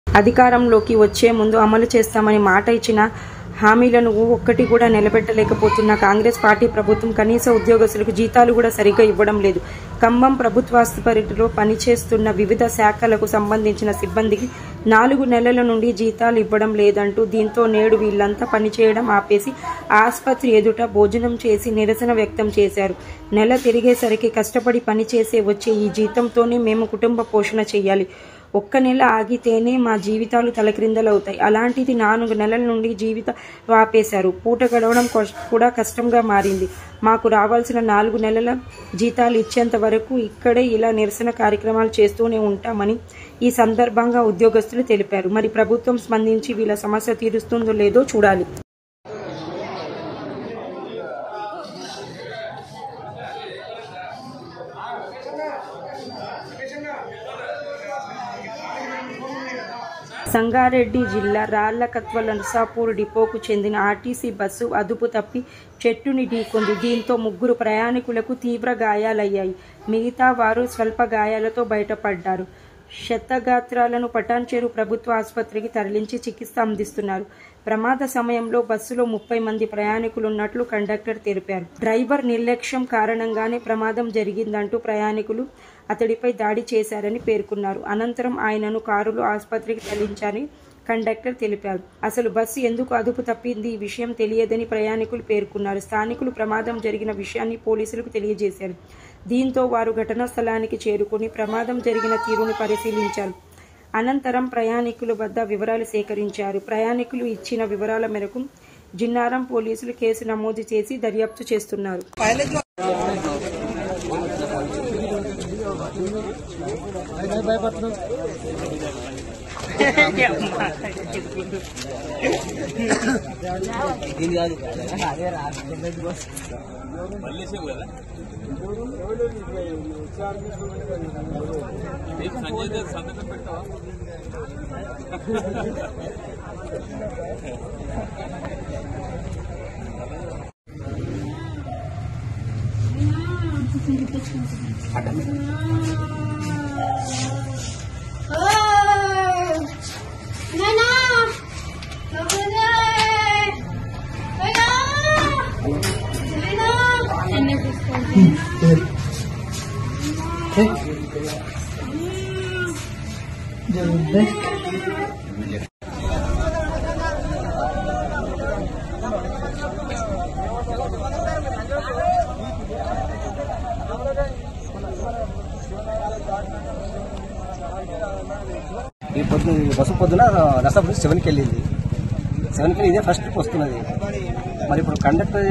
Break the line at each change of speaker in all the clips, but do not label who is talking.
అధికారంలోకి వచ్చే ముందు అమలు చేస్తామని మాట ఇచ్చిన హామీలను ఒక్కటి కూడా నిలబెట్టలేకపోతున్న కాంగ్రెస్ పార్టీ ప్రభుత్వం కనీస ఉద్యోగస్తులకు జీతాలు కూడా సరిగ్గా ఇవ్వడం లేదు ఖమ్మం ప్రభుత్వాసుపత్రిలో పనిచేస్తున్న వివిధ శాఖలకు సంబంధించిన సిబ్బందికి నాలుగు నెలల నుండి జీతాలు ఇవ్వడం లేదంటూ దీంతో నేడు వీళ్లంతా పనిచేయడం ఆపేసి ఆసుపత్రి ఎదుట భోజనం చేసి నిరసన వ్యక్తం చేశారు నెల తిరిగేసరికి కష్టపడి పనిచేసే వచ్చే ఈ జీతంతోనే మేము కుటుంబ పోషణ చేయాలి ఒక్క నెల ఆగితేనే మా జీవితాలు తలక్రిందలవుతాయి అలాంటిది నాలుగు నెలల నుండి జీవిత ఆపేశారు పూట గడవడం కొస్- కూడా కష్టంగా మారింది మాకు రావాల్సిన నాలుగు నెలల జీతాలు ఇచ్చేంత వరకు ఇక్కడే ఇలా నిరసన కార్యక్రమాలు చేస్తూనే ఉంటామని ఈ సందర్భంగా ఉద్యోగస్తులు తెలిపారు మరి ప్రభుత్వం స్పందించి వీళ్ళ సమస్య తీరుస్తుందో లేదో చూడాలి సంగారెడ్డి జిల్లా రాళ్లకత్వ నర్సాపూర్ డిపోకు చెందిన ఆర్టీసీ బస్సు అదుపు తప్పి చెట్టుని ఢీకొంది దీంతో ముగ్గురు ప్రయాణికులకు తీవ్ర గాయాలయ్యాయి మిగతా వారు స్వల్ప గాయాలతో బయటపడ్డారు శతగాత్రాలను పటాన్చేరు ప్రభుత్వ ఆసుపత్రికి తరలించి చికిత్స అందిస్తున్నారు ప్రమాద సమయంలో బస్సులో ముప్పై మంది ప్రయాణికులున్నట్లు కండక్టర్ తెలిపారు డ్రైవర్ నిర్లక్ష్యం కారణంగానే ప్రమాదం జరిగిందంటూ ప్రయాణికులు అతడిపై దాడి చేశారని పేర్కొన్నారు అనంతరం ఆయనను కారులో ఆసుపత్రికి తరలించారని కండక్టర్ తెలిపారు అసలు బస్సు ఎందుకు అదుపు తప్పింది ఈ విషయం తెలియదని ప్రయాణికులు పేర్కొన్నారు స్థానికులు ప్రమాదం జరిగిన విషయాన్ని పోలీసులకు తెలియజేశారు దీంతో వారు ఘటనా స్థలానికి చేరుకుని ప్రమాదం జరిగిన తీరును పరిశీలించారు అనంతరం ప్రయాణికుల వద్ద వివరాలు సేకరించారు ప్రయాణికులు ఇచ్చిన వివరాల మేరకు జిన్నారం పోలీసులు కేసు నమోదు చేసి దర్యాప్తు చేస్తున్నారు
Nana! Nana!
ఈ పొద్దు ఈ బస్సు పొద్దున నర్సాపూర్ సెవెన్కి వెళ్ళింది సెవెన్కి ఇదే ఫస్ట్ వస్తున్నది మరి ఇప్పుడు కండక్టర్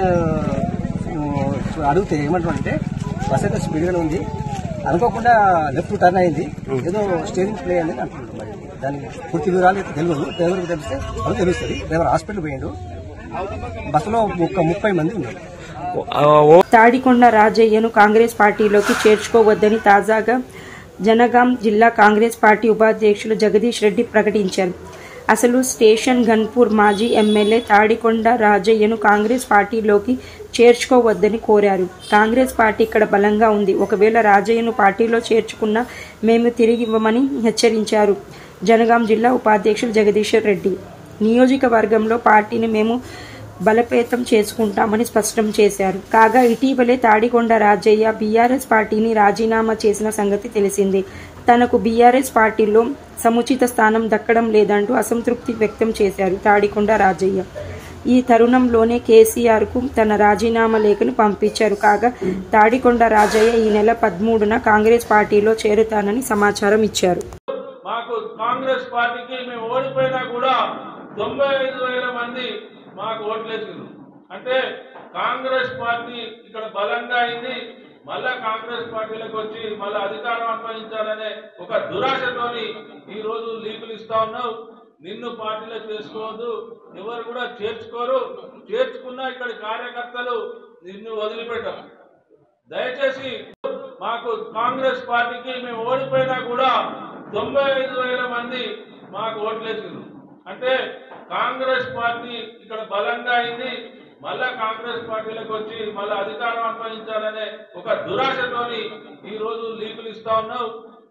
అడిగితే ఏమంటారంటే బస్ అయితే స్పీడ్గానే ఉంది అనుకోకుండా లెఫ్ట్ టర్న్ అయింది ఏదో స్టీరింగ్ ప్లే అనేది అంటున్నాడు మరి దానికి పూర్తి వివరాలు అయితే తెలియదు డ్రైవర్కి తెలిస్తే అది తెలుస్తుంది డ్రైవర్ హాస్పిటల్ పోయిండు బస్సులో ఒక ముప్పై మంది ఉన్నారు
తాడికొండ రాజయ్యను కాంగ్రెస్ పార్టీలోకి చేర్చుకోవద్దని తాజాగా జనగాం జిల్లా కాంగ్రెస్ పార్టీ ఉపాధ్యక్షులు జగదీష్ రెడ్డి ప్రకటించారు అసలు స్టేషన్ గన్పూర్ మాజీ ఎమ్మెల్యే తాడికొండ రాజయ్యను కాంగ్రెస్ పార్టీలోకి చేర్చుకోవద్దని కోరారు కాంగ్రెస్ పార్టీ ఇక్కడ బలంగా ఉంది ఒకవేళ రాజయ్యను పార్టీలో చేర్చుకున్నా మేము తిరిగి ఇవ్వమని హెచ్చరించారు జనగాం జిల్లా ఉపాధ్యక్షులు జగదీశ్వర్ రెడ్డి నియోజకవర్గంలో పార్టీని మేము బలోపేతం చేసుకుంటామని స్పష్టం చేశారు కాగా ఇటీవలే తాడికొండ రాజయ్య బీఆర్ఎస్ పార్టీని రాజీనామా చేసిన సంగతి తెలిసిందే తనకు బీఆర్ఎస్ పార్టీలో సముచిత స్థానం దక్కడం లేదంటూ అసంతృప్తి వ్యక్తం చేశారు తాడికొండ రాజయ్య ఈ తరుణంలోనే కేసీఆర్ కు తన రాజీనామా లేఖను పంపించారు కాగా తాడికొండ రాజయ్య ఈ నెల పదమూడున కాంగ్రెస్ పార్టీలో చేరుతానని సమాచారం ఇచ్చారు
మాకు కాంగ్రెస్ పార్టీకి మేము ఓడిపోయినా కూడా తొంభై ఐదు వేల మంది మాకు ఓట్లేసిండ్రు అంటే కాంగ్రెస్ పార్టీ ఇక్కడ బలంగా అయింది మళ్ళా కాంగ్రెస్ పార్టీలకు వచ్చి మళ్ళా అధికారం అప్పగించాలనే ఒక దురాశతోని ఈ రోజు లీకులు ఇస్తా ఉన్నావు నిన్ను పార్టీలో చేసుకోవద్దు ఎవరు కూడా చేర్చుకోరు చేర్చుకున్నా ఇక్కడ కార్యకర్తలు నిన్ను వదిలిపెట్టరు దయచేసి మాకు కాంగ్రెస్ పార్టీకి మేము ఓడిపోయినా కూడా తొంభై ఐదు వేల మంది మాకు ఓట్లేసిండ్రు అంటే కాంగ్రెస్ పార్టీ ఇక్కడ బలంగా అయింది మళ్ళా కాంగ్రెస్ పార్టీలకు వచ్చి మళ్ళా అధికారం అప్పగించాలనే ఒక దురాశతోని ఈ రోజు లీకులు ఇస్తా ఉన్నావు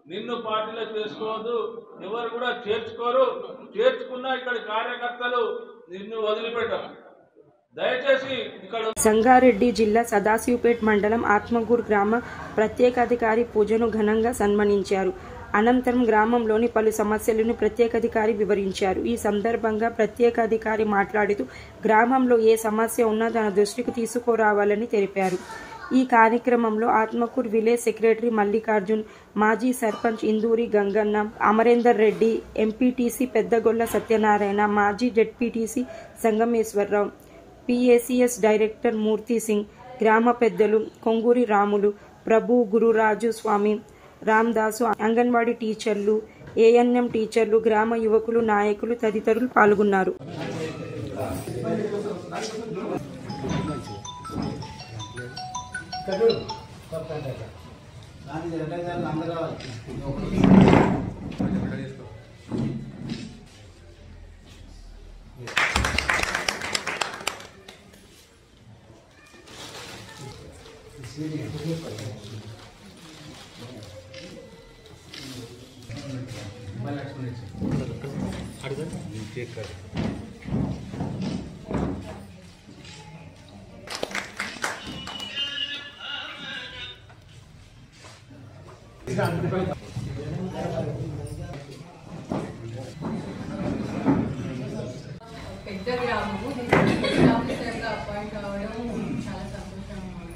నిన్ను పార్టీలో చేసుకోవద్దు ఎవరు కూడా చేర్చుకోరు చేర్చుకున్నా ఇక్కడ కార్యకర్తలు నిన్ను వదిలిపెట్టరు దయచేసి ఇక్కడ
సంగారెడ్డి జిల్లా సదాశివపేట్ మండలం ఆత్మగూర్ గ్రామ ప్రత్యేకాధికారి పూజను ఘనంగా సన్మానించారు అనంతరం గ్రామంలోని పలు సమస్యలను ప్రత్యేకాధికారి వివరించారు ఈ సందర్భంగా ప్రత్యేకాధికారి మాట్లాడుతూ గ్రామంలో ఏ సమస్య ఉన్నా తన దృష్టికి తీసుకురావాలని తెలిపారు ఈ కార్యక్రమంలో ఆత్మకూర్ విలేజ్ సెక్రటరీ మల్లికార్జున్ మాజీ సర్పంచ్ ఇందూరి గంగన్న అమరేందర్ రెడ్డి ఎంపీటీసీ పెద్దగొల్ల సత్యనారాయణ మాజీ ZPTC Sangameshwararao PACS director Murthy Singh గ్రామ పెద్దలు కొంగూరి రాములు ప్రభు గురురాజు స్వామి రామ్దాసు అంగన్వాడీ టీచర్లు ఏఎన్ఎం టీచర్లు గ్రామ యువకులు నాయకులు తదితరులు పాల్గొన్నారు
పెద్ద గ్రామము దీనికి ఆఫీసర్గా అపాయింట్ అవ్వడం చాలా సంతోషంగా ఉంది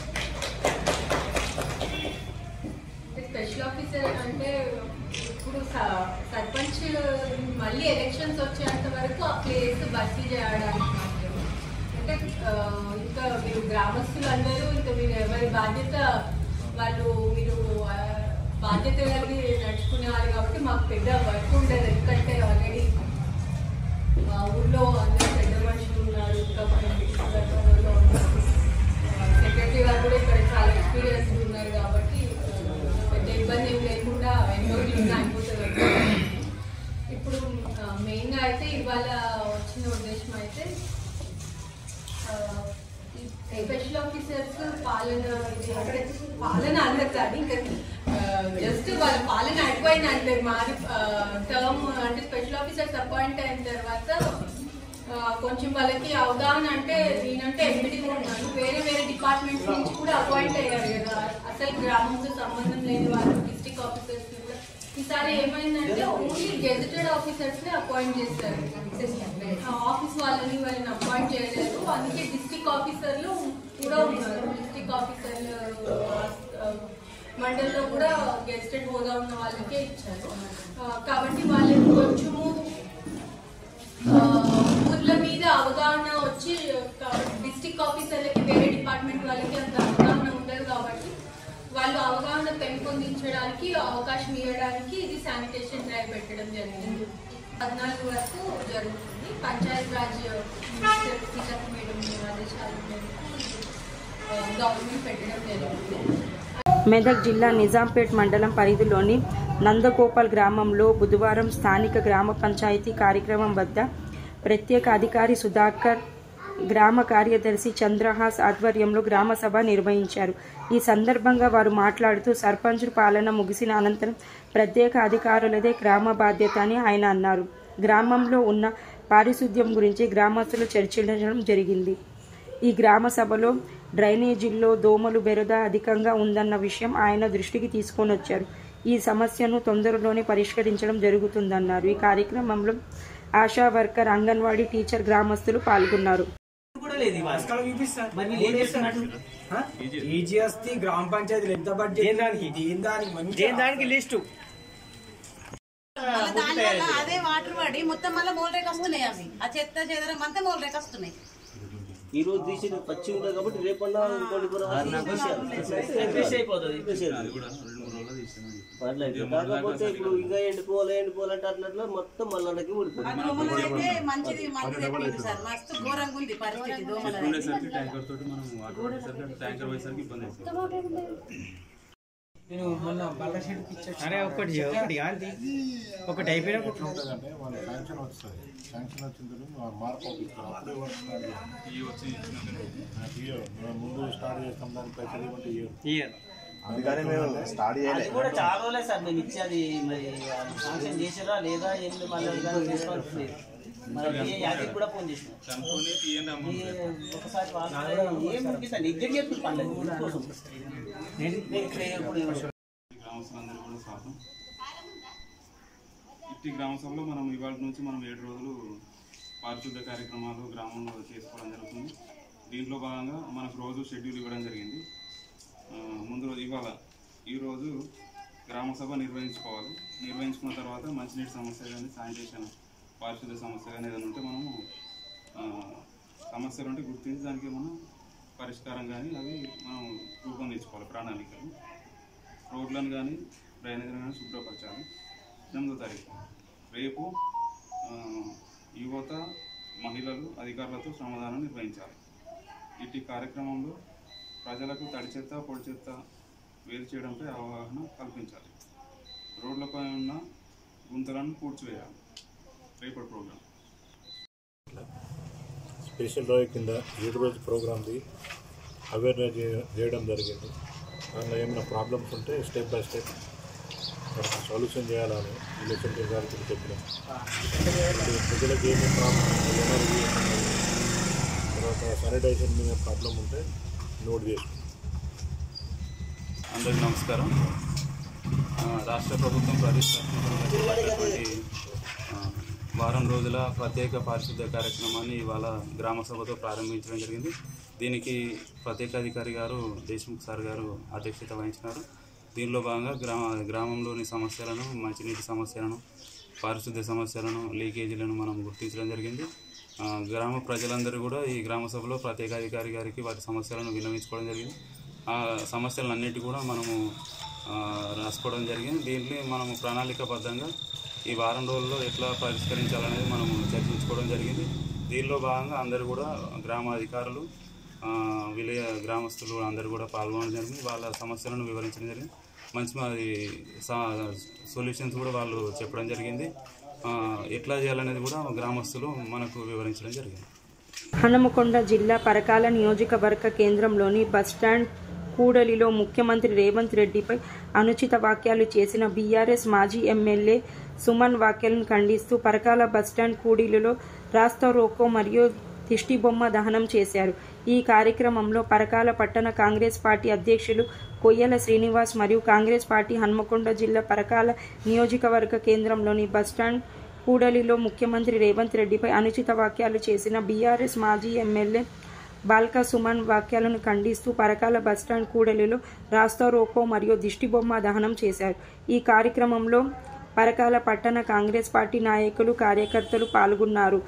అంటే స్పెషల్ ఆఫీసర్ అంటే ఇప్పుడు స- సర్పంచ్ మళ్ళీ ఎలక్షన్స్ వచ్చేంత వరకు ఆ ప్లేస్ భర్తీ చేయడానికి మాత్రమే అంటే ఆ, ఇంకా మీరు గ్రామస్తులు అందరూ ఇంకా మీరు ఎవరి బాధ్యత వాళ్ళు మీరు ఆ, బాధ్యత కలిగి నడుచుకునేవారు కాబట్టి మాకు పెద్ద వర్క్ ఉండదు ఎందుకంటే ఆల్రెడీ మా ఊర్లో అందరూ పెద్ద మనుషులు ఉన్నారు ఇంకా మన డిస్ట్రిక్ట్లో ఉన్నారు సెక్రటరీ గారు కూడా ఇక్కడ చాలా ఎక్స్పీరియన్స్ ఉన్నారు కాబట్టి ఆ, పెద్ద ఇబ్బంది ఏం లేకుండా ఎన్నో రోజులు అయిపోతుంది ఇప్పుడు మెయిన్గా అయితే ఇవాళ వచ్చిన ఉద్దేశం అయితే ఆ, ఈ స్పెషల్ ఆఫీసర్స్ పాలన ఇది అక్కడ పాలన అందరు కాదు ఇంకా జస్ట్ వాళ్ళ పాలన అయిపోయింది అంటే మాది టర్మ్ అంటే స్పెషల్ ఆఫీసర్స్ అపాయింట్ అయిన తర్వాత ఆ, కొంచెం వాళ్ళకి అవగాహన అంటే నేనంటే ఎంపీడీగా ఉన్నాను వేరే వేరే డిపార్ట్మెంట్స్ నుంచి కూడా అపాయింట్ అయ్యారు కదా అసలు గ్రామంతో సంబంధం లేని వాళ్ళు డిస్ట్రిక్ట్ ఆఫీసర్స్ కూడా ఈసారి ఏమైందంటే ఓన్లీ గెజిటెడ్ ఆఫీసర్స్ ని అపాయింట్ చేస్తారు ఆ ఆఫీస్ వాళ్ళని వాళ్ళని అపాయింట్ చేయలేదు అందుకే డిస్ట్రిక్ట్ ఆఫీసర్లు కూడా ఉన్నారు డిస్ట్రిక్ట్ ఆఫీసర్లు ఆ, మండల్లో కూడా గెజిటెడ్ హోదా ఉన్న వాళ్ళకే ఇచ్చారు ఆ, కాబట్టి వాళ్ళకి కొంచెము ఆ, ఊర్ల మీద అవగాహన వచ్చి డిస్ట్రిక్ట్ ఆఫీసర్లకి వేరే డిపార్ట్మెంట్ వాళ్ళకి అంత అవగాహన ఉండదు కాబట్టి వాళ్ళు అవగాహన పెంపొందించడానికి అవకాశం ఇవ్వడానికి ఇది శానిటేషన్ డ్రైవ్ పెట్టడం జరిగింది పద్నాలుగు వరకు జరుగుతుంది పంచాయత్ రాజ్ మినిస్టర్ సీతక్క మేడం ఆదేశాల మేరకు ఆ, గవర్నమెంట్ పెట్టడం జరిగింది
మెదక్ జిల్లా నిజాంపేట్ మండలం పరిధిలోని నందగోపాల్ గ్రామంలో బుధవారం స్థానిక గ్రామ పంచాయతీ కార్యక్రమం వద్ద ప్రత్యేక అధికారి సుధాకర్ గ్రామ కార్యదర్శి చంద్రహాస్ ఆధ్వర్యంలో గ్రామ సభ నిర్వహించారు ఈ సందర్భంగా వారు మాట్లాడుతూ సర్పంచ్ పాలన ముగిసిన అనంతరం ప్రత్యేక అధికారులదే గ్రామ బాధ్యత అని ఆయన అన్నారు గ్రామంలో ఉన్న పారిశుద్ధ్యం గురించి గ్రామస్తులు చర్చించడం జరిగింది ఈ గ్రామ సభలో డ్రైనేజీల్లో దోమలు బెరద అధికంగా ఉందన్న విషయం ఆయన దృష్టికి తీసుకొని వచ్చారు ఈ సమస్యను తొందరలోనే పరిష్కరించడం జరుగుతుందన్నారు ఈ కార్యక్రమంలో ఆశా వర్కర్ అంగన్వాడీ టీచర్ గ్రామస్తులు పాల్గొన్నారు
కూడా లేదు ఇవాళ. మరి వీళ్ళు ఏం చేస్తున్నట్టు
ఈజీ వస్తే గ్రామ పంచాయతీలు ఎంత బడ్జెట్
దేని దానికి?
దేని దానికి మంచి
దేని దానికి లిస్టు
మళ్ళా దానివల్ల అదే వాటర్ పడి మొత్తం మళ్ళీ మోలరేకి వస్తున్నాయి అవి ఆ చెత్త చెదరం అంతా మోలరేకి వస్తున్నాయి
ఈ రోజు తీసి పచ్చి ఉంటుంది కాబట్టి రేపన్నా ఇంకోటి కూడా
రిఫ్రెష్ అయిపోతుంది
పర్లేదు కాకపోతే ఇప్పుడు ఇంకా ఎండిపోవాలి ఎండిపోవాలంటే అన్నట్లు మొత్తం మళ్ళీ ఊడిపోతుంది
ఆ దోమలు అయితే మంచిది మంచిది ఎప్పుడు సార్ మస్తు ఘోరంగా ఉంది పరిస్థితి దోమల
నేను మొన్న బల్ల షెడ్ పిచ్చర్
అరే ఒకటి చేయి, ఒకటి కాంతి ఒకటి అయిపోయినా ఒకటి
ఉంటుందంటే వాళ్ళ శాంక్షన్ వస్తుంది శాంక్షన్ వచ్చిన తర్వాత మార్పు అవుతుంది అప్పుడే వాళ్ళు స్టార్ట్ చేస్తారు. నాకు ఇయ్యరు. మేము ముందు స్టార్ట్ చేస్తాం దానికి పైసలు ఇవ్వమంటే ఇయ్యరు.
ఇయ్యరు.
అందుకని మేము స్టార్ట్
అది
చేయలేదు
కూడా చాలా రోజులే సార్ మేము ఇచ్చేది మరి శాంక్షన్ చేసిరా లేదా ఏంటి మళ్ళీ ఇలాగ రెస్పాన్స్ లేదు మరి అది కూడా ఫోన్ చేసిన ఒకసారి వాళ్ళు ఏం ముగిస్తాను నిజంగా చెప్పి పర్లేదు ఊరికోసం. నేను ఇక్కడ ఇప్పుడు
గ్రామస్తులందరూ కూడా స్వాగతం ఇట్టి గ్రామ సభలో మనం ఇవాళ నుంచి మనం ఏడు రోజులు పారిశుద్ధ కార్యక్రమాలు గ్రామంలో చేసుకోవడం జరుగుతుంది దీంట్లో భాగంగా మనకు రోజు షెడ్యూల్ ఇవ్వడం జరిగింది ఆ, ముందు రోజు ఇవాళ ఈరోజు గ్రామ సభ నిర్వహించుకోవాలి నిర్వహించుకున్న తర్వాత మంచినీటి సమస్య కానీ శానిటేషన్ పారిశుద్ధ సమస్య కానీ ఏదైనా ఉంటే మనము ఆ, సమస్యలు ఉంటే గుర్తించి దానికి మనం పరిష్కారం కానీ అవి మనం రూపొందించుకోవాలి ప్రణాళికలు రోడ్లను కానీ డ్రైనేజీలను కానీ శుభ్రపరచాలి ఎనిమిదో తారీఖు రేపు ఆ, యువత మహిళలు అధికారులతో శ్రమదానం నిర్వహించాలి ఇట్టి కార్యక్రమంలో ప్రజలకు తడి చెత్త పొడి చెత్త వేరు చేయడంపై అవగాహన కల్పించాలి రోడ్లపై ఉన్న గుంతలను పూడ్చివేయాలి రేపటి ప్రోగ్రాం
స్పెషల్ డ్రైవ్ కింద ఏడు రోజు ప్రోగ్రామ్ది అవేర్నెస్ చేయ- చేయడం జరిగింది దానిలో ఏమైనా ప్రాబ్లమ్స్ ఉంటే స్టెప్ బై స్టెప్ మనకు సొల్యూషన్ చేయాలని ఎలక్షన్ గారికి చెప్పినాం ఇప్పుడు ప్రజలకు ఏమేమి ప్రాబ్లం ఎనర్జీ తర్వాత శానిటైజేషన్ మీద ప్రాబ్లం ఉంటే నోట్ చేసుకుంటాం
అందరికీ నమస్కారం ఆ, రాష్ట్ర ప్రభుత్వం ప్రతిష్టాత్మకంగా చేపట్టినటువంటి ఆ, వారం రోజుల ప్రత్యేక పారిశుద్ధ్య కార్యక్రమాన్ని ఇవాళ గ్రామ సభతో ప్రారంభించడం జరిగింది దీనికి ప్రత్యేక అధికారి గారు దేశ్ముఖ్ సార్ గారు అధ్యక్షత వహించినారు దీనిలో భాగంగా గ్రామ గ్రామంలోని సమస్యలను మంచినీటి సమస్యలను పారిశుద్ధ్య సమస్యలను లీకేజీలను మనం గుర్తించడం జరిగింది ఆ, గ్రామ ప్రజలందరూ కూడా ఈ గ్రామ సభలో ప్రత్యేక అధికారి గారికి వారి సమస్యలను విన్నవించుకోవడం జరిగింది ఆ సమస్యలన్నిటి కూడా మనము ఆ, రాసుకోవడం జరిగింది దీంట్లో మనము ప్రణాళికాబద్ధంగా ఈ వారం రోజుల్లో ఎట్లా పరిష్కరించాలనేది మనము చర్చించుకోవడం జరిగింది దీనిలో భాగంగా అందరూ కూడా గ్రామ అధికారులు ఆ, విలేయ గ్రామస్తులు అందరూ కూడా పాల్గొనడం జరిగింది వాళ్ళ సమస్యలను వివరించడం జరిగింది మంచి మరి సొల్యూషన్స్ కూడా వాళ్ళు చెప్పడం జరిగింది ఆ, ఎట్లా చేయాలనేది కూడా గ్రామస్తులు మనకు వివరించడం జరిగింది
హనుమకొండ జిల్లా పరకాల నియోజకవర్గ కేంద్రంలోని బస్టాండ్ కూడలిలో ముఖ్యమంత్రి రేవంత్ రెడ్డిపై అనుచిత వ్యాఖ్యలు చేసిన బీఆర్ఎస్ మాజీ ఎమ్మెల్యే సుమన్ వ్యాఖ్యలను ఖండిస్తూ పరకాల బస్టాండ్ కూడలిలో రాస్తా రోకో మరియు దిష్టిబొమ్మ దహనం చేశారు ఈ కార్యక్రమంలో పరకాల పట్టణ కాంగ్రెస్ పార్టీ అధ్యక్షులు కొయ్యల శ్రీనివాస్ మరియు కాంగ్రెస్ పార్టీ హన్మకొండ జిల్లా పరకాల నియోజకవర్గ కేంద్రంలోని బస్టాండ్ కూడలిలో ముఖ్యమంత్రి రేవంత్ రెడ్డిపై అనుచిత వ్యాఖ్యలు చేసిన బీఆర్ఎస్ మాజీ ఎమ్మెల్యే బాల్కా సుమన్ వ్యాఖ్యలను ఖండిస్తూ పరకాల బస్టాండ్ కూడలిలో రాస్తా రోకో మరియు దిష్టిబొమ్మ దహనం చేశారు ఈ కార్యక్రమంలో పరకాల పట్టణ కాంగ్రెస్ పార్టీ నాయకులు కార్యకర్తలు పాల్గొన్నారు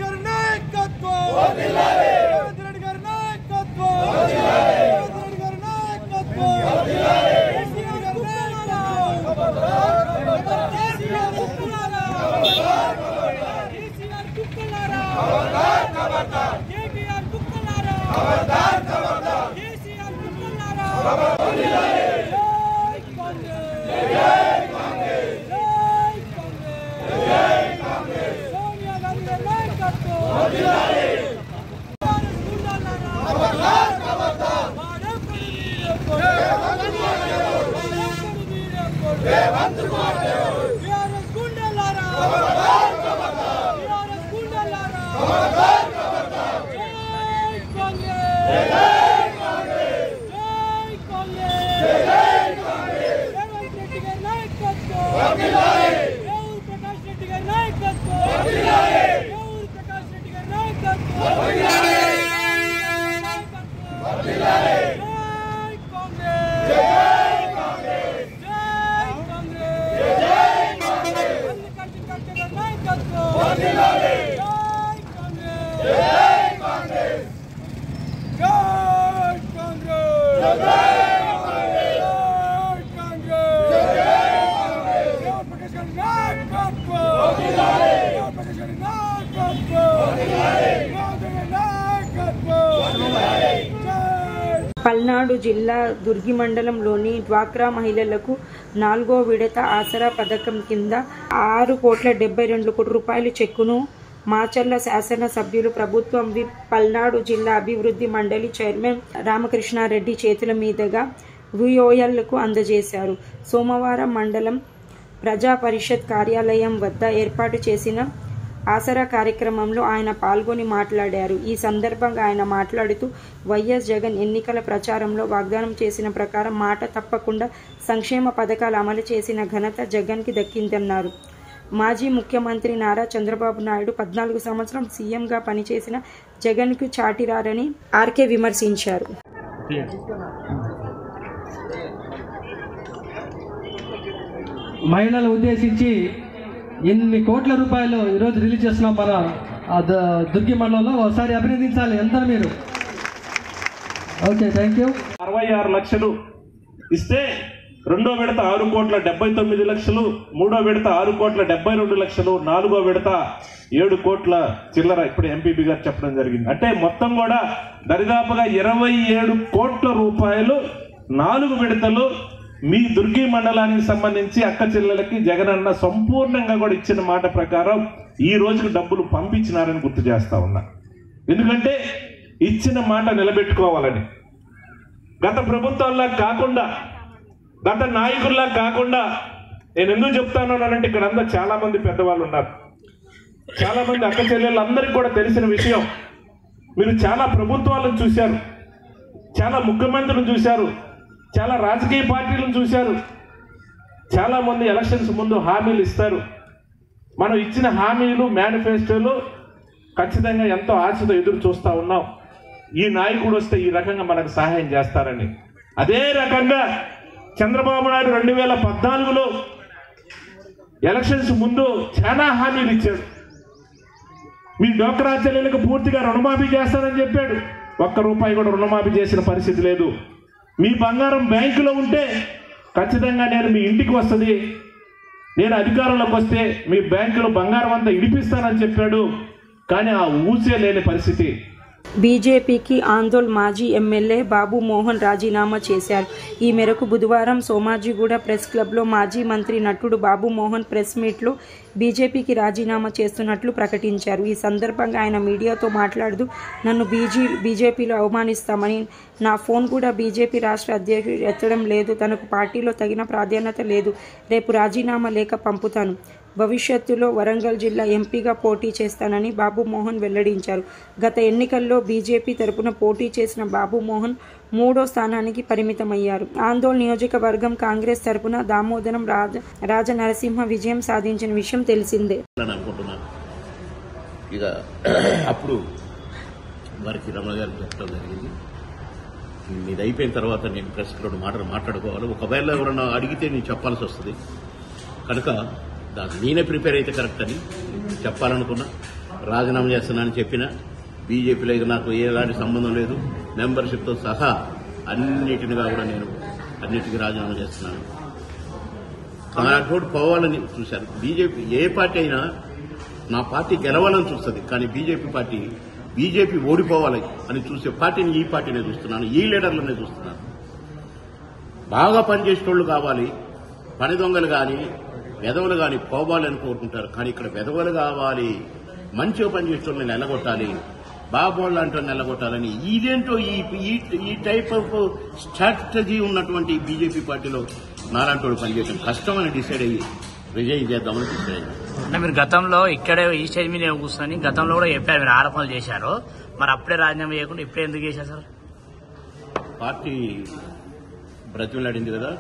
పల్నాడు జిల్లా దుర్గి మండలంలోని డ్వాక్రా మహిళలకు నాలుగో విడత ఆసరా పథకం కింద ఆరు కోట్ల డెబ్బై రెండు కోట్ల రూపాయల చెక్కును మాచర్ల శాసన సభ్యులు ప్రభుత్వం విప్ పల్నాడు జిల్లా అభివృద్ధి మండలి చైర్మన్ రామకృష్ణారెడ్డి చేతుల మీదుగా విఓఎల్కు అందజేశారు సోమవారం మండలం ప్రజా పరిషత్ కార్యాలయం వద్ద ఏర్పాటు చేసిన ఆసరా కార్యక్రమంలో ఆయన పాల్గొని మాట్లాడారు ఈ సందర్భంగా ఆయన మాట్లాడుతూ వైఎస్ జగన్ ఎన్నికల ప్రచారంలో వాగ్దానం చేసిన ప్రకారం మాట తప్పకుండా సంక్షేమ పథకాలు అమలు చేసిన ఘనత జగన్కి దక్కిందన్నారు మాజీ ముఖ్యమంత్రి నారా చంద్రబాబు నాయుడు పద్నాలుగు సంవత్సరం సీఎంగా పనిచేసిన జగన్కు చాటిరారని ఆర్కే విమర్శించారు
మహిళలు ఉద్దేశించి ఎన్ని కోట్ల రూపాయలు ఈరోజు రిలీజ్ చేస్తున్నాం మన ఆ ద- దుర్గి మండలంలో ఒకసారి అభినందించాలి ఎంత మీరు ఓకే థ్యాంక్ యూ
అరవై ఆరు లక్షలు ఇస్తే రెండో విడత ఆరు కోట్ల డెబ్బై తొమ్మిది లక్షలు మూడో విడత ఆరు కోట్ల డెబ్బై రెండు లక్షలు నాలుగో విడత ఏడు కోట్ల చిల్లర ఇప్పుడు ఎంపీపీ గారు చెప్పడం జరిగింది అంటే మొత్తం కూడా దరిదాపుగా ఇరవై ఏడు కోట్ల రూపాయలు నాలుగు విడతలు మీ దుర్గి మండలానికి సంబంధించి అక్క చెల్లెలకి జగనన్న సంపూర్ణంగా కూడా ఇచ్చిన మాట ప్రకారం ఈ రోజుకు డబ్బులు పంపించినారని గుర్తు చేస్తా ఉన్నా ఎందుకంటే ఇచ్చిన మాట నిలబెట్టుకోవాలని గత ప్రభుత్వాల్లా కాకుండా గత నాయకుల్లా కాకుండా నేను ఎందుకు చెప్తాను అంటే ఇక్కడ అంతా చాలా మంది పెద్దవాళ్ళు ఉన్నారు చాలా మంది అక్క చెల్లెళ్ళందరికీ కూడా తెలిసిన విషయం మీరు చాలా ప్రభుత్వాలను చూశారు చాలా ముఖ్యమంత్రులను చూశారు చాలా రాజకీయ పార్టీలను చూశారు చాలా మంది ఎలక్షన్స్ ముందు హామీలు ఇస్తారు మనం ఇచ్చిన హామీలు మేనిఫెస్టోలు ఖచ్చితంగా ఎంతో ఆశతో ఎదురు చూస్తా ఉన్నాం ఈ నాయకుడు వస్తే ఈ రకంగా మనకు సహాయం చేస్తారని అదే రకంగా చంద్రబాబు నాయుడు రెండు వేల పద్నాలుగులో ఎలక్షన్స్ ముందు చాలా హామీలు ఇచ్చాడు మీ డోక్రా చెల్లెలకు పూర్తిగా రుణమాఫీ చేస్తానని చెప్పాడు ఒక్క రూపాయి కూడా రుణమాఫీ చేసిన పరిస్థితి లేదు మీ బంగారం బ్యాంకులో ఉంటే ఖచ్చితంగా నేను మీ ఇంటికి వస్తుంది నేను అధికారంలోకి వస్తే మీ బ్యాంకులో బంగారం అంతా ఇడిపిస్తానని చెప్పాడు కానీ ఆ ఊసే లేని పరిస్థితి
బీజేపీకి ఆందోళ్ మాజీ ఎమ్మెల్యే బాబు మోహన్ రాజీనామా చేశారు ఈ మేరకు బుధవారం సోమాజిగూడ ప్రెస్ క్లబ్లో మాజీ మంత్రి నటుడు బాబు మోహన్ ప్రెస్ మీట్లో బీజేపీకి రాజీనామా చేస్తున్నట్లు ప్రకటించారు ఈ సందర్భంగా ఆయన మీడియాతో మాట్లాడుతూ నన్ను బీజీ బీజేపీలో అవమానిస్తామని నా ఫోన్ కూడా బీజేపీ రాష్ట్ర అధ్యక్షుడు ఎత్తడం లేదు తనకు పార్టీలో తగిన ప్రాధాన్యత లేదు రేపు రాజీనామా లేఖ పంపుతాను భవిష్యత్తులో వరంగల్ జిల్లా ఎంపీగా పోటీ చేస్తానని బాబు మోహన్ వెల్లడించారు గత ఎన్నికల్లో బీజేపీ తరపున పోటీ చేసిన బాబు మోహన్ మూడో స్థానానికి పరిమితమయ్యారు ఆందోళన నియోజకవర్గం కాంగ్రెస్ తరపున దామోదరం రాజ రాజ నరసింహ విజయం సాధించిన విషయం తెలిసిందే
అని అనుకుంటున్నాను ఇక అప్పుడు వారికి రమణ గారు చెప్పడం జరిగింది ఇది అయిపోయిన తర్వాత నేను ప్రెస్ రెండు మాటలు మాట్లాడుకోవాలి ఒకవేళ ఎవరన్నా అడిగితే నేను చెప్పాల్సి వస్తుంది కనుక దాన్ని నేనే ప్రిపేర్ అయితే కరెక్ట్ అని చెప్పాలనుకున్నా రాజీనామా చేస్తున్నానని చెప్పిన బీజేపీలో ఇక నాకు ఎలాంటి సంబంధం లేదు మెంబర్షిప్తో సహా అన్నిటినిగా కూడా నేను అన్నిటికీ రాజీనామా చేస్తున్నాను నాతోటి పోవాలని చూశారు బీజేపీ ఏ పార్టీ అయినా నా పార్టీ గెలవాలని చూస్తుంది కానీ బీజేపీ పార్టీ బీజేపీ ఓడిపోవాలి అని చూసే పార్టీని ఈ పార్టీనే చూస్తున్నాను ఈ లీడర్లనే చూస్తున్నాను బాగా పనిచేసేటోళ్ళు కావాలి పని దొంగలు కానీ వెధవలు కానీ పోవాలని కోరుకుంటారు కానీ ఇక్కడ వెధవలు కావాలి మంచిగా పనిచేసేటోళ్ళని నెలగొట్టాలి బాబోళ్ళు లాంటి నెలగొట్టాలని ఇదేంటో ఈ ఈ- ఈ టైప్ ఆఫ్ స్ట్రాటజీ ఉన్నటువంటి బీజేపీ పార్టీలో నాలాంటి వాడు పనిచేయడం కష్టం అని డిసైడ్ అయ్యి రిజైన్ చేద్దామని డిసైడ్ అయ్యాను
అంటే మీరు గతంలో ఇక్కడే ఈ స్టేజ్ మీద కూర్చొని గతంలో కూడా చెప్పారు మీరు ఆరోపణలు చేశారు మరి అప్పుడే రాజీనామా చేయకుండా ఇప్పుడే ఎందుకు చేశారు సార్
పార్టీ బ్రతిమలాడింది కదా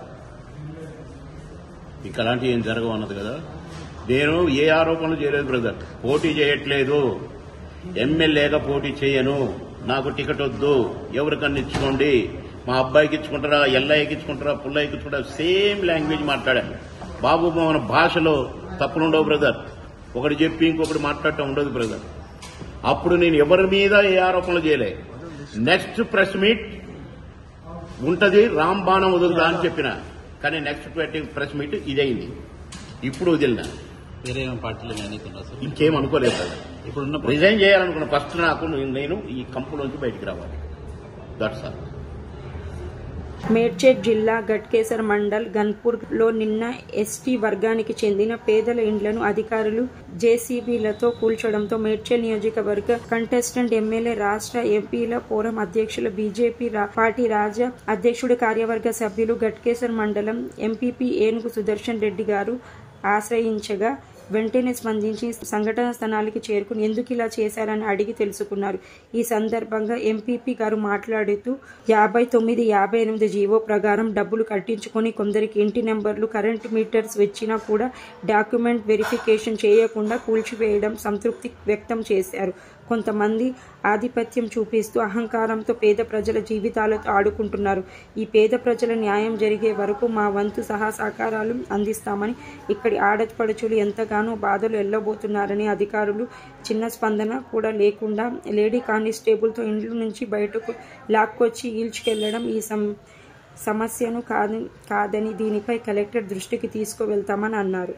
ఇంకా అలాంటివి ఏం జరగవు అన్నది కదా నేను ఏ ఆరోపణలు చేయలేదు బ్రదర్ పోటీ చేయట్లేదు ఎమ్మెల్యేగా పోటీ చేయను నాకు టికెట్ వద్దు ఎవరికన్నా ఇచ్చుకోండి మా అబ్బాయికి ఇచ్చుకుంటారా ఎల్లయ్యకి ఇచ్చుకుంటారా పుల్లయ్యకి ఇచ్చుకుంటారా సేమ్ లాంగ్వేజ్ మాట్లాడాను బాబు మోహన్ భాషలో తప్పులుండవు బ్రదర్ ఒకటి చెప్పి ఇంకొకటి మాట్లాడటం ఉండదు బ్రదర్ అప్పుడు నేను ఎవరి మీద ఏ ఆరోపణలు చేయలే నెక్స్ట్ ప్రెస్ మీట్ ఉంటది రామ్ బాణం వదులుదా అని చెప్పిన కానీ నెక్స్ట్ ప్రెస్ మీట్ ఇదైంది ఇప్పుడు వదిలిన
వేరే పార్టీలో ఎన్నికలు సార్
ఇంకేం అనుకోలేదు సార్
ఇప్పుడున్న
రిజైన్ చేయాలనుకున్న ఫస్ట్ నాకు నేను ఈ కంపులోంచి బయటికి రావాలి దట్స్ ఆల్
మేడ్చల్ జిల్లా గట్కేసర్ మండల్ గన్పూర్ లో నిన్న ఎస్టీ వర్గానికి చెందిన పేదల ఇండ్లను అధికారులు జేసీబీలతో కూల్చడంతో మేడ్చల్ నియోజకవర్గ కంటెస్టెంట్ ఎమ్మెల్యే రాష్ట్ర ఎంపీల ఫోరం అధ్యక్షులు బీజేపీ రా- పార్టీ రాజ్య అధ్యక్షుడు కార్యవర్గ సభ్యులు గట్కేసర్ మండలం ఎంపీపీ ఏనుగు సుదర్శన్ రెడ్డి గారు ఆశ్రయించగా వెంటనే స్పందించి సంఘటన స్థలానికి చేరుకుని ఎందుకు ఇలా చేశారని అడిగి తెలుసుకున్నారు ఈ సందర్భంగా ఎంపీపీ గారు మాట్లాడుతూ యాభై తొమ్మిది యాభై ఎనిమిది జీవో ప్రకారం డబ్బులు కట్టించుకొని కొందరికి ఇంటి నెంబర్లు కరెంట్ మీటర్స్ వచ్చినా కూడా డాక్యుమెంట్ వెరిఫికేషన్ చేయకుండా కూల్చివేయడం సంతృప్తి వ్యక్తం చేశారు కొంతమంది ఆధిపత్యం చూపిస్తూ అహంకారంతో పేద ప్రజల జీవితాలతో ఆడుకుంటున్నారు ఈ పేద ప్రజల న్యాయం జరిగే వరకు మా వంతు సహా సహకారాలు అందిస్తామని ఇక్కడి ఆడపడుచులు ఎంతగానో బాధలు ఎల్లబోతున్నారని అధికారులు చిన్న స్పందన కూడా లేకుండా లేడీ కానిస్టేబుల్తో ఇండ్ల నుంచి బయటకు లాక్కొచ్చి ఈల్చుకెళ్లడం ఈ సం సమస్యను కాదు కాదని దీనిపై కలెక్టర్ దృష్టికి తీసుకువెళ్తామని అన్నారు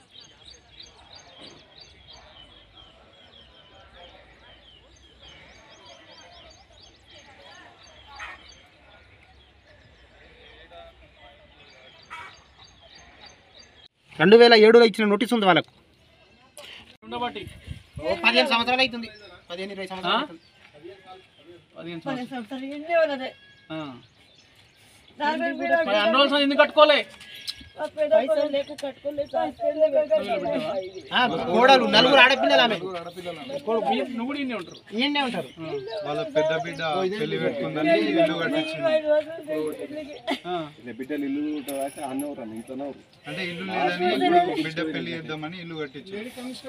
రెండు వేల ఏడులో ఇచ్చిన నోటీస్ ఉంది వాళ్ళకు
ఉండబట్టి
ఓ పదిహేను సంవత్సరాలు అవుతుంది పదిహేను ఇరవై సంవత్సరాలు అవుతుంది.
పదిహేను
పదిహేను సంవత్సరాలు ఎన్నే ఉన్నది
ఆ.
నలభై
మరి అన్ని రోజులు ఎందుకు కట్టుకోలే
పైసలు లేక కట్టుకోలేదు
ఆ, కోడలు నలుగురు ఆడపిల్లలు ఆమె
నువ్వు కూడా ఇన్నే ఉంటారు
ఈయన్నే ఉంటారు
వాళ్ళ పెద్ద బిడ్డ పెళ్లి పెట్టుకుందని ఇల్లు కట్టించింది
బిడ్డలు ఇల్లు అన్నవరు ఇంట్లోనే
అంటే ఇల్లు లేదని ఇప్పుడు బిడ్డ పెళ్లి చేద్దామని ఇల్లు కట్టించింది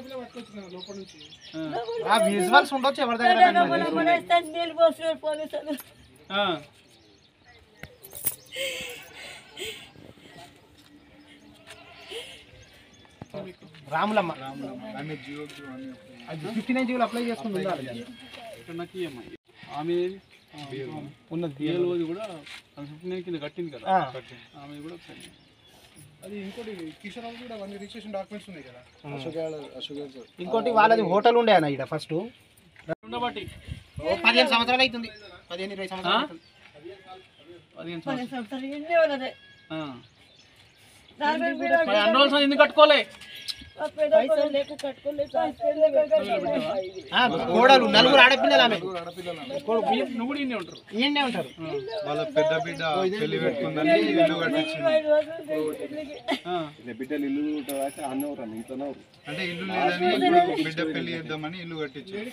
ఆ విజువల్స్ ఉండొచ్చు ఎవరి దగ్గర
నీళ్ళు పోస్తున్నారు పోలీసులు
రాములమ్మ
ఆమె జియో జియో అని
అది ఫిఫ్టీ నైన్ జీవోలు అప్లై చేసుకుని ఉండాలి
ఇక్కడ నాకు ఇయ్యమ్మా. ఆమె ఉన్నది బిఎల్ఓది కూడా ఫిఫ్టీ నైన్ కింద కట్టింది కదా
ఆ.
కట్టింది. ఆమె కూడా ఒకసారి
అది ఇంకోటి కిషోర్ రావు కూడా అవన్నీ రిజిస్ట్రేషన్ డాక్యుమెంట్స్ ఉన్నాయి కదా అశోక్ యాదవ్- అశోక్ యాదవ్.
ఇంకోటి వాళ్ళది హోటల్ ఉండే అన్న ఇక్కడ ఫస్ట్
ఉండబట్టి
ఓ పదిహేను సంవత్సరాలు అవుతుంది పదిహేను ఇరవై సంవత్సరాలు అవుతుంది.
పదిహేను
పదిహేను సంవత్సరాలు ఎన్నే ఉన్నది
ఆ.
నలభై
మరి అన్ని రోజులు ఎందుకు కట్టుకోలే
పైసలు లేక కట్టుకోలేదు
ఆ, కోడలు నలుగురు ఆడపిల్లలు ఆమె
నువ్వు కూడా ఇన్నే ఉంటారు
ఈయన్నే ఉంటారు
వాళ్ళ పెద్ద బిడ్డ పెళ్లి పెట్టుకుందని ఇల్లు కట్టించింది
బిడ్డలు ఇల్లు అన్నవరు ఇంట్లోనే
అంటే ఇల్లు లేదని ఇప్పుడు బిడ్డ పెళ్లి చేద్దామని ఇల్లు కట్టించింది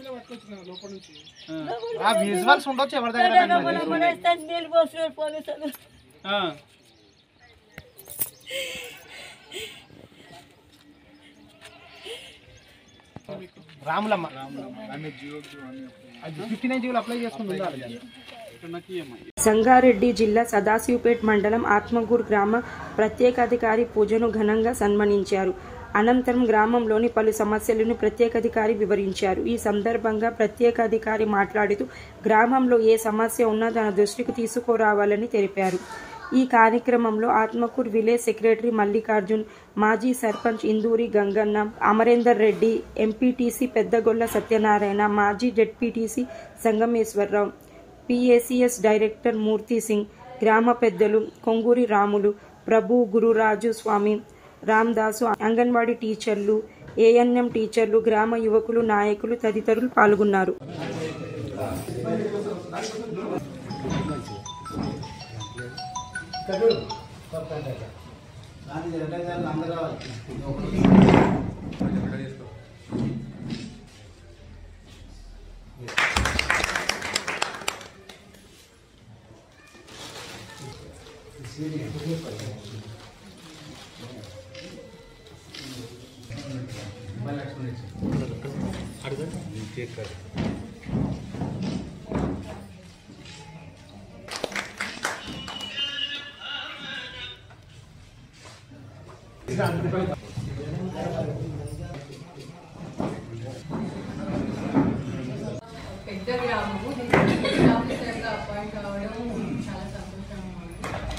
ఆ విజువల్స్ ఉండొచ్చు ఎవరి దగ్గర
నీళ్ళు పోస్తున్నారు పోలీసులు
రాములమ్మ
ఆమె జియో జియో అని
అది ఫిఫ్టీ నైన్ జీవోలు అప్లై చేసుకుని ఉండాలి
ఇక్కడ నాకు ఇయ్యమ్మా.
సంగారెడ్డి జిల్లా సదాశివపేట్ మండలం ఆత్మగూరు గ్రామ ప్రత్యేకాధికారి పూజను ఘనంగా సన్మానించారు అనంతరం గ్రామంలోని పలు సమస్యలను ప్రత్యేకాధికారి వివరించారు ఈ సందర్భంగా ప్రత్యేకాధికారి మాట్లాడుతూ గ్రామంలో ఏ సమస్య ఉన్నా తన దృష్టికి తీసుకురావాలని తెలిపారు ఈ కార్యక్రమంలో ఆత్మకూర్ విలేజ్ సెక్రటరీ మల్లికార్జున్ మాజీ సర్పంచ్ ఇందూరి గంగన్న అమరేందర్ రెడ్డి ఎంపీటీసీ పెద్దగొల్ల సత్యనారాయణ మాజీ ZPTC Sangameshwararao PACS director Murthy Singh గ్రామ పెద్దలు కొంగూరి రాములు ప్రభు గురురాజు స్వామి రామ్దాసు అంగన్వాడీ టీచర్లు ఏఎన్ఎం టీచర్లు గ్రామ యువకులు నాయకులు తదితరులు పాల్గొన్నారు
పెద్ద గ్రామము దీనికి స్పెషల్ ఆఫీసర్గా అపాయింట్ అవ్వడం చాలా సంతోషంగా ఉంది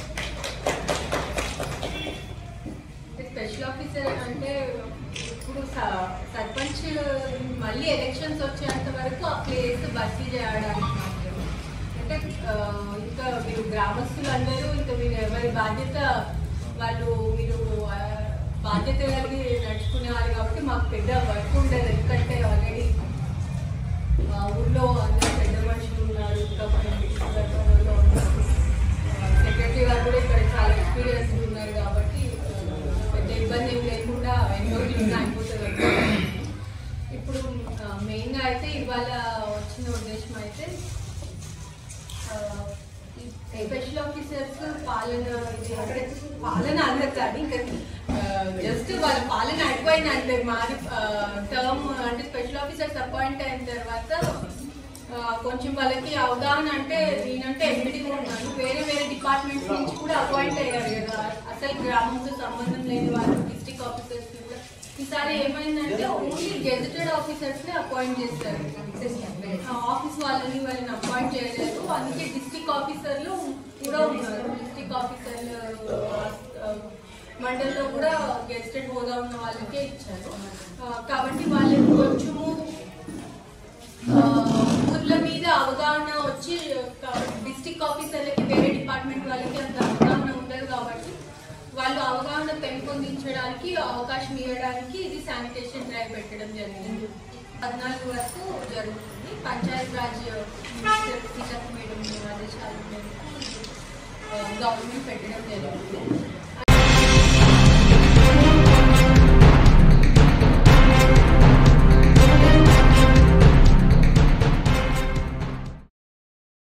అంటే స్పెషల్ ఆఫీసర్ అంటే ఇప్పుడు స- సర్పంచ్ మళ్ళీ ఎలక్షన్స్ వచ్చేంత వరకు ఆ ప్లేస్ భర్తీ చేయడానికి మాత్రమే అంటే ఆ, ఇంకా ఇంకా మీరు గ్రామస్తులు అందరూ ఇంకా మీరు ఎవరి బాధ్యత వాళ్ళు మీరు ఆ, బాధ్యత కలిగి నడుచుకునే వాళ్ళు కాబట్టి మాకు పెద్ద వర్క్ ఉండదు ఎందుకంటే ఆల్రెడీ ఊళ్ళో అందరూ పెద్ద మనుషులు ఉన్నారు ఇంకా మన గతంలో ఉన్నారు సెక్రటరీ గారు కూడా ఇక్కడ చాలా ఎక్స్పీరియన్స్ ఉన్నారు కాబట్టి ఆ, పెద్ద ఇబ్బంది ఏం లేకుండా ఎన్నో రోజులు అయిపోతుంది అనుకుంటున్నాను. ఇప్పుడు మెయిన్గా అయితే ఇవాళ వచ్చిన ఉద్దేశం అయితే ఆ, ఈ స్పెషల్ ఆఫీసర్స్ పాలన ఇది అక్కడ పాలన అందరు కాదు ఇంకా జస్ట్ వాళ్ళ పాలన అయిపోయింది అంటే మాది టర్మ్ అంటే స్పెషల్ ఆఫీసర్స్ అపాయింట్ అయిన తర్వాత ఆ, కొంచెం వాళ్ళకి అవగాహన అంటే నేనంటే ఎంపీడీగా ఉన్నాను వేరే వేరే డిపార్ట్మెంట్స్ నుంచి కూడా అపాయింట్ అయ్యారు కదా అసలు గ్రామంతో సంబంధం లేని వాళ్ళు డిస్ట్రిక్ట్ ఆఫీసర్స్ కూడా ఈసారి ఏమైందంటే ఓన్లీ గెజిటెడ్ ఆఫీసర్స్ ని అపాయింట్ చేస్తారు ఆ ఆఫీస్ వాళ్ళని వాళ్ళని అపాయింట్ చేయలేదు అందుకే డిస్ట్రిక్ట్ ఆఫీసర్లు కూడా ఉన్నారు డిస్ట్రిక్ట్ ఆఫీసర్లు ఆ, మండల్లో కూడా గెజిటెడ్ హోదా ఉన్న వాళ్ళకే ఇచ్చారు ఆ, కాబట్టి వాళ్ళకి కొంచెము ఆ, ఊర్ల మీద అవగాహన వచ్చి డిస్ట్రిక్ట్ ఆఫీసర్లకి వేరే డిపార్ట్మెంట్ వాళ్ళకి అంత అవగాహన ఉండదు కాబట్టి వాళ్ళు అవగాహన పెంపొందించడానికి అవకాశం ఇవ్వడానికి ఇది శానిటేషన్ డ్రైవ్ పెట్టడం జరిగింది పద్నాలుగు వరకు జరుగుతుంది పంచాయత్ రాజ్ మినిస్టర్ సీతక్క మేడం ఆదేశాల మేరకు గవర్నమెంట్ పెట్టడం జరిగింది